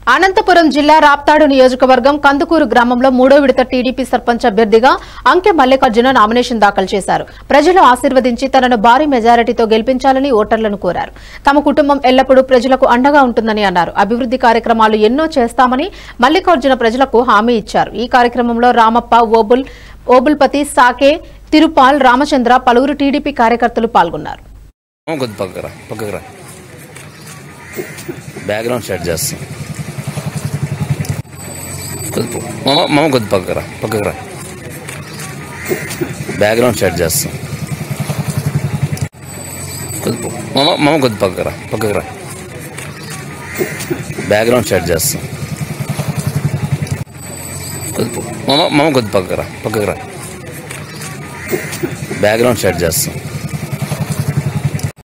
అనంతపురం జిల్లా రాప్తాడు నియోజకవర్గం కందుకూరు గ్రామంలో మూడో విడత టీడీపీ సర్పంచ్ అభ్యర్థిగా అంకె మల్లికార్జున నామినేషన్ దాఖలు చేశారు ప్రజలు ఆశీర్వదించి తనను భారీ మెజారిటీతో గెలిపించాలని ఓటర్లను కోరారు తమ కుటుంబం ఎల్లప్పుడూ ప్రజలకు అండగా ఉంటుందని అన్నారు అభివృద్ధి కార్యక్రమాలు ఎన్నో చేస్తామని మల్లికార్జున ప్రజలకు హామీ ఇచ్చారు ఈ కార్యక్రమంలో రామప్ప ఓబుల్ ఓబుల్పతి సాకే తిరుపాల్ రామచంద్ర పలువురు టీడీపీ కార్యకర్తలు పాల్గొన్నారు మామ కొద్ది పక్కకు రా పక్కకు రా బ్యాక్గ్రౌండ్ సెట్ చేస్తాం కొద్ది పో- మామ మామ కొద్ది పక్కకు రా పక్కకు రా బ్యాక్గ్రౌండ్ సెట్ చేస్తాం కొద్ది పో- మామ మామ కొద్ది పక్కకు రా పక్కకు రా బ్యాక్గ్రౌండ్ సెట్ చేస్తాం కొద్ది పో- మామ మామ కొద్ది పక్కకు రా పక్కకు రా బ్యాక్గ్రౌండ్ సెట్ చేస్తాం